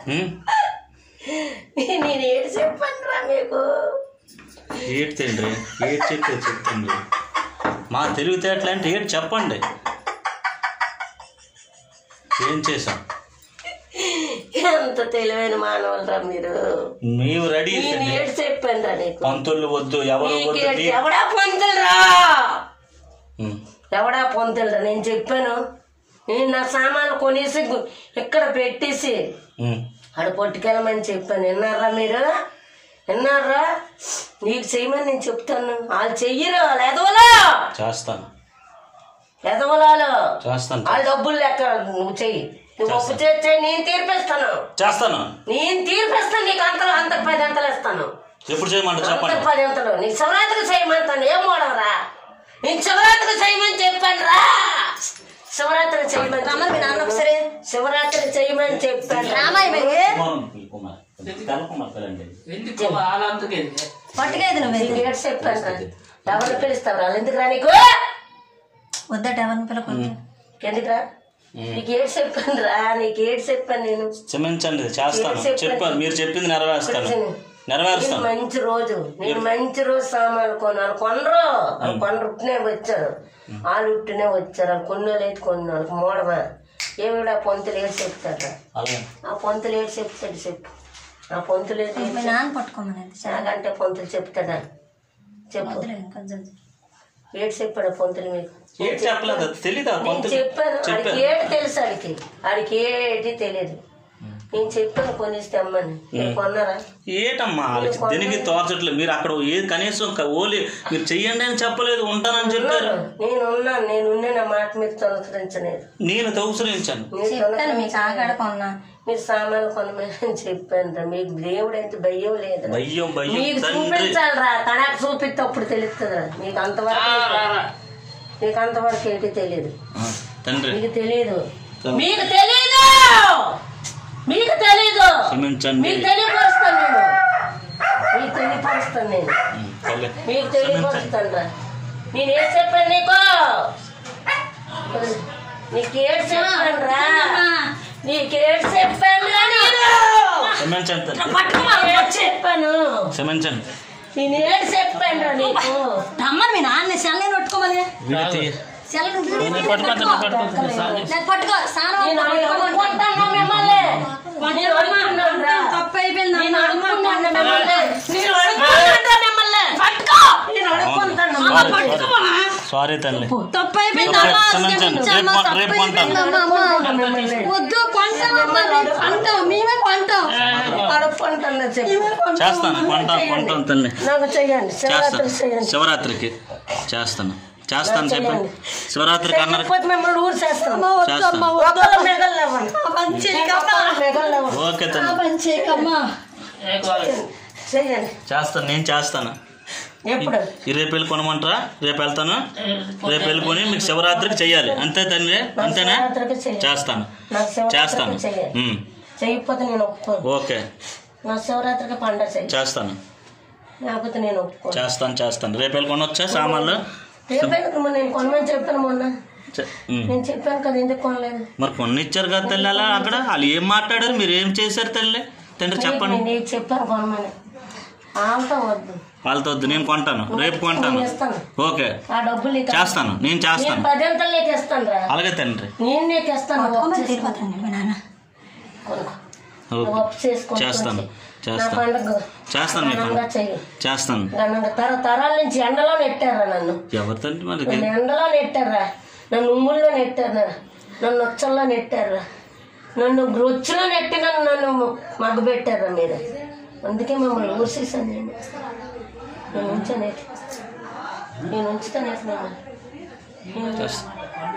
ఉం? నేను ఏడు చెప్పాను రా మీకు ఏడు తండ్రి ఏడు చెప్పే చెప్తుంది మా తెలివితేటలు అంటే ఏడు చెప్పండి ఏం చేసాం ఎంత తెలివైన మానవులరా మీరు నీవు రెడీ నేను ఏడు చెప్పాను రా నీకు పంతులు వద్దు ఎవరు నీకు వద్దు ఏడు- నీ- ఎవడా పొందులరా ఉం. ఎవడా పొందులరా నేను చెప్పాను నేను నా సామాన్లు కొనేసి గు- ఇక్కడ పెట్టేసి ఉం. ఆడ పట్టుకెళ్ళమని చెప్పాను విన్నారా మీరు విన్నారా నీకు చేయమని నేను చెప్తాను వాళ్ళు చెయ్యరు వాళ్ళు ఎదవలా చేస్తాను ఎదవలాలు చేస్తాను వాళ్ళ డబ్బులు లెక్క నువ్వు చెయ్యి నువ్వు ఒప్పు చేస్తే నేను తీర్పిస్తాను చేస్తాను నేను తీర్పిస్తాను నీకు అంతలు అంత పది అంతలు ఇస్తాను ఎప్పుడు చేయమంటారు అంత చెప్పండి పది అంతలు నీకు శివరాత్రికి చేయమంటాను ఏం మోడవరా నేను శివరాత్రికి చేయమని చెప్పాను రా శివరాత్రి చేయమని రమ్మని మీ నాన్న ఒకసారి శివరాత్రి చేయమని చెప్పాను రా. రామాయి మరి కుమారం, ఈ కుమార్. తెల్ల కుమార్ పిల్లండి. ఎందుకు వాళ్ళందుకే పట్టుకేది నువ్వు నీకు ఏడు చెప్పాను రా ఎవరు పిలుస్తావు రా ఎందుకు రా నీకు వద్దట ఎవరిని పిలకొద్దు ఎందుకురా నీకు ఏడు చెప్పాను రా నీకు ఏడు చెప్పాను నేను క్షమించండి చేస్తాను చెప్పండి. చెప్పాను మీరు చెప్పింది నెరవేరుస్తాను ఇది నెరవేరుస్తాను మంచి రోజు నేను మంచి రోజు సామాన్లు కొనాలి కొనరు వాళ్ళు కొనరు ఉట్టినే వచ్చారు వాళ్ళు ఉట్టినే వచ్చారు వాళ్ళు కొన్నోళ్ళు అయితే కొన్నాళ్ళు మూడమా ఏమిడా పొంతులు ఏడు చెప్తారా అలాగే ఆ పొంతులు ఏడు చెప్తాడు చెప్పు ఆ పొంతులు ఏడు మీ నాన్న పట్టుకోమనేది నాకంటే పొంతులు చెప్తాడా చెప్పు వద్దులే ఇంకొంచెం ఏడు చెప్పాడు పొంతులు మీకు ఏంటి చెప్పలేదు తెలీదా నేను పంతులు చెప్పాను చెప్పాను ఆడికి ఏడు తెలుసు ఆడికి ఆడికి ఏటి తెలియదు నేను చెప్పాను కొనిస్తే అమ్మని మీరు కొన్నారా ఏటమ్మా వాళ్ళకి దీనికి తోచట్లేదు మీరు అక్కడ ఏ కనీసం ఒక ఓలి మీరు చెయ్యండి అని చెప్పలేదు ఉంటానని చెప్పారు నేను ఉన్నాను నేను ఉండే నా మాట మీద తొలకరించలేదు నేను తౌసరించాను మీరు చెప్తాను మీకు ఆగాడ కొన్నా మీరు సామాన్లు కొనమని చెప్పాను రా మీకు దేవుడు ఎంత భయం లేదు భయ్యం భయ్యం మీకు తండ్రి చూపించాలిరా తనకు చూపిస్తే అప్పుడు తెలుస్తుందిరా మీకు అంతవరకు మీకు అంతవరకు ఏంటి తెలియదు ఆ, తండ్రి మీకు తెలియదు మీకు తెలీదు మీకు తెలీదు క్షమించండి మీకు తెలియపరుస్తాను నేను మీకు తెలియపరుస్తాను నేను ఉం, తల్లి మీకు తెలియపరుస్తాను రా నేను ఏం చెప్పాను నీకు నీకు ఏడు చెప్పాను రా నీకు ఏడు చెప్పాను రా నేను క్షమించండి తల్లి పట్టుకోమని చెప్పాను క్షమించండి నేను ఏడు చెప్పాను రా నీకు రమ్మని మీ నాన్న సెల్ నేను పట్టుకోమని విడతి సెల్ నేను పట్టుకుంటాను పట్టుకుంటాను నేను పట్టుకో స్నానం నేను పట్టుకోమని. అడుగుకుంటాను మిమ్మల్ని నేను అడుగుతున్నాను రా తప్పు అయిపోయింది నేను అమ్మ. అడుగుతున్నాను మిమ్మల్ని నేను అడుగుతున్నాను మిమ్మల్ని పట్టుకో నేను అడుగుకుంటాను సారీ తల్లి తప్పు అయిపోయింది తప్పు అమ్మ. క్షమించండి. క్షమించమ్మా. రేపు- తప్పు రేపు అయిపోయింది కొంటాను. అమ్మ, అమ్మ. వద్దు కొంటామమ్మా రేపు కొంటాం మేమే కొంటాం అడుగుకుంటాను చెప్పు మేమే కొంటాం చేస్తాను కొంటాను కొంటాను తల్లి నాకు చెయ్యండి శివరాత్రి చేస్తాను చేయండి శివరాత్రికి చేస్తాను చేస్తాను చెప్పండి శివరాత్రికి అన్నారు చేయకపోతే మిమ్మల్ని ఊరు చేస్తాను అమ్మ, వద్దు చేస్తాను. అమ్మ, వద్దు. ఒక్కళ్ళు మిగలలేవండి ఆ పని చేయకమ్మా. మిగలలేవు ఓకే ఆ తల్లి పని చేయకమ్మా చెయ్యండి చేస్తాను నేను చేస్తాను ఎప్పుడు ఈ రేపు వెళ్ళి కొనమంటారా రేపు వెళ్తాను రేపు వెళ్ళుకొని మీకు శివరాత్రికి చెయ్యాలి అంతే తండ్రి అంతేనా శివరాత్రికి చెయ్యండి చేస్తాను నాకు శివరాత్రికి చేస్తాను చెయ్యాలి ఉమ్, చేయకపోతే నేను ఒప్పుకోను ఓకే నా శివరాత్రికి పండగ చెయ్యి చేస్తాను లేకపోతే నేను ఒప్పుకోను చేస్తాను చేస్తాను రేపు వెళ్ళి కొనొచ్చా సామాన్లు రేపు నేను కొనమని చెప్పాను మొన్న చె- ఉమ్. నేను చెప్పాను కదా ఎందుకు కొనలేదు మరి కొన్ని ఇచ్చారు కదా తల్లి అలా అక్కడ వాళ్ళు ఏం మాట్లాడారు మీరు ఏం చేశారు తల్లి తండ్రి చెప్పండి నేను నీకు చెప్పాను కొనమని వాళ్ళతో వద్దు వాళ్ళతో వద్దు నేను కొంటాను రేపు కొంటాను నేను ఇస్తాను ఓకే ఆ డబ్బులు నీకు చేస్తాను నేను నేను చేస్తాను పదింతలు నీకు ఇస్తాను రా అలాగే తండ్రి నేను నీకు ఇస్తాను నువ్వు పట్టుకోమని ఒప్పు చేసుకో. తిరిగిపోతాను మీ నాన్న కొనుక్కో. ఓకే నువ్వు ఒప్పు చేసుకో చేస్తాను నా చేస్తాను పండుగ చేస్తాను మీ ఘనంగా పని చెయ్యి చేస్తాను ఘనంగా తర తరాల నుంచి ఎండలో నెట్టారా నన్ను ఎవరి తండ్రి మరి నన్ను ఎండలో నెట్టారా నన్ను ఉమ్ముల్లో నెట్టారా నన్ను వచ్చల్లో నెట్టారా నన్ను గ్రొచ్చులో నెట్టి నన్ను నన్ను మగ్గు పెట్టారా మీరు అందుకే మిమ్మల్ని ఊసేసాను నేను నేను ఉంచానేటి నేను ఉంచుతానేటి మిమ్మల్ని నేను చేస్తా-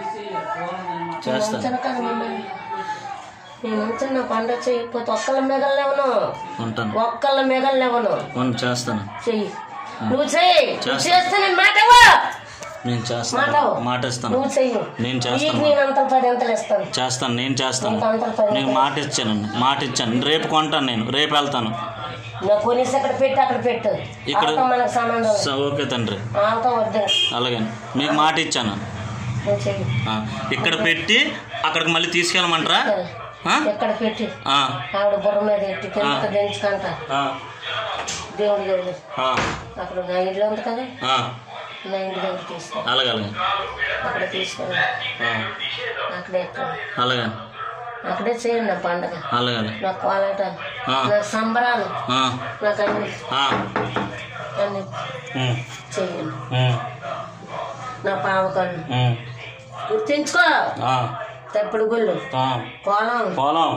నేను చేస్తాను ఉంచాను కదా మిమ్మల్ని నేను ఉంచాను నా పండుగ చేయకపోతే ఒక్కళ్ళ మెగలేవను ఉంటాను ఒక్కళ్ళ మెగలేవను అవును చేస్తాను చెయ్యి నువ్వు చెయ్యి నువ్వు చేస్తా. చేస్తే నేను మాట ఇవ్వు. నేను చేస్తాను మాటవు. మాట ఇస్తాను నువ్వు చెయ్యి నేను నీకు చేస్తాను నేను అంత పది అంతలు ఇస్తాను చేస్తాను నేను చేస్తాను నీకు అంతలు పది నీకు మాట ఇచ్చాను మాట ఇచ్చాను రేపు కొంటాను నేను రేపు వెళ్తాను నా కొనేసి అక్కడ పెట్టి అక్కడ పెట్టు ఇక్కడ- వాళ్ళతో మనకు సంబంధం లేదు. స- ఓకే తండ్రి వాళ్ళతో వద్దు అలాగే మీకు మాట ఇచ్చాను నువ్వు చెయ్యి ఆ, ఇక్కడ పెట్టి అక్కడికి మళ్ళీ తీసుకెళ్ళమంటారా ఆ? ఎక్కడ పెట్టి ఆ, ఆవిడ బుర్ర మీద ఎట్టి కింద దించుకుంటా ఆ, దేవుడి దగ్గర ఆ, అక్కడ నా ఇల్లు ఉంది కదా ఆ. నా ఇంటి దగ్గర తీసుకెళ్ళి అలాగే అలాగే అక్కడ తీసుకెళ్ళి ఆ, అక్కడే ఎక్కడ అలాగే అక్కడే చేయండి నా పండగ అలాగే అలాగే నా కోలాటాలు ఆ. నా సంబరాలు ఆ, నాకు అన్ని ఆ. అన్ని ఉమ్, చేయండి ఉమ్, నా పావకాలు ఉమ్. గుర్తించుకో ఆ, తప్పుడు గుళ్ళు ఆ. కోలం పొలం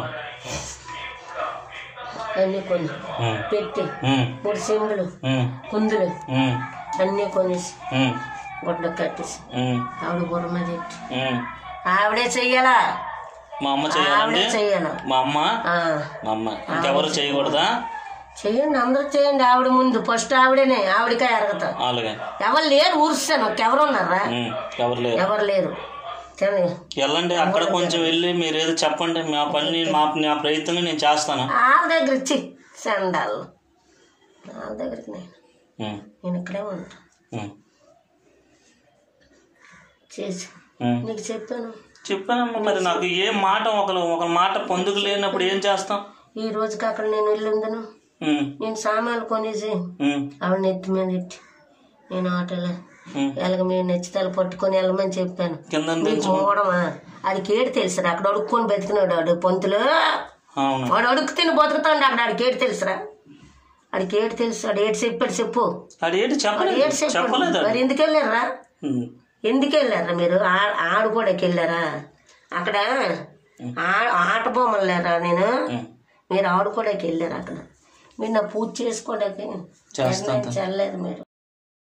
అన్నీ కొన్ని ఉమ్, పెట్టి ఉమ్, మూడు సింగులు ఉమ్, కుందులు ఉమ్, అన్నీ కొనేసి ఉమ్, గుడ్డ కట్టేసి ఉమ్, ఆవిడ బుర్ర మీద ఎట్టి ఉమ్. ఆవిడే చెయ్యాలా మా అమ్మ ఆవిడే చేయాలండి చెయ్యాలా మా అమ్మ ఆ, మా అమ్మ ఇంకెవరు చేయకూడదా చెయ్యండి అందరూ చేయండి ఆవిడ ముందు ఫస్ట్ ఆవిడనే ఆవిడకే ఎరగతా అలాగే ఎవరు లేరు ఊరుస్తాను ఎవరు ఉన్నారా ఉమ్, ఎవరు లేరు ఎవరు లేరు తిని వెళ్ళండి అక్కడ కొంచెం వెళ్ళి మీరు ఏదో చెప్పండి మా పని మా నా ప్రయత్నం నేను చేస్తాను వాళ్ళ దగ్గర ఇచ్చి సండాలు వాళ్ళ దగ్గరికి నేను ఉమ్, నేను ఇక్కడే ఉంటా ఉమ్, చేసి ఉమ్. నీకు చెప్పాను చెప్పానమ్మా మరి నాకు ఏ మాట ఒకరు ఒక మాట పొందుకు లేనప్పుడు ఏం చేస్తాం ఈ రోజుకి అక్కడ నేను వెళ్ళిందను ఉమ్, నేను సామాన్లు కొనేసి ఉమ్, ఆవిడ నెత్తి మీద ఇట్టి నేను ఆటోలో ఉమ్. ఎలాగ మీరు నెచ్చితలు పట్టుకొని వెళ్ళమని చెప్పాను కింద నీకు మూడమా అది కేడు తెలుసురా అక్కడ అడుక్కొని బతికినాడు వాడు పొంతులు అవును వాడు అడుక్కు తిని బతుకుతాడు అక్కడ ఆడికి ఏడు తెలుసురా ఆడికి ఏడు తెలుసు వాడు ఏడు చెప్పాడు చెప్పు అది ఏంటి వాడు చెప్పలేదు ఏడు చెప్పాడు చెప్పలేదు మరి ఎందుకు వెళ్ళారా ఉమ్, ఎందుకు వెళ్ళారా మీరు ఆ- ఆడు కూడా వెళ్ళారా అక్కడ ఆ- ఆట బొమ్మలు లేరా నేను ఉమ్. మీరు ఆడుకోవడానికి వెళ్ళారు అక్కడ మీరు నా పూజ చేసుకోవడానికి చేస్తాను. చెల్లలేదు మీరు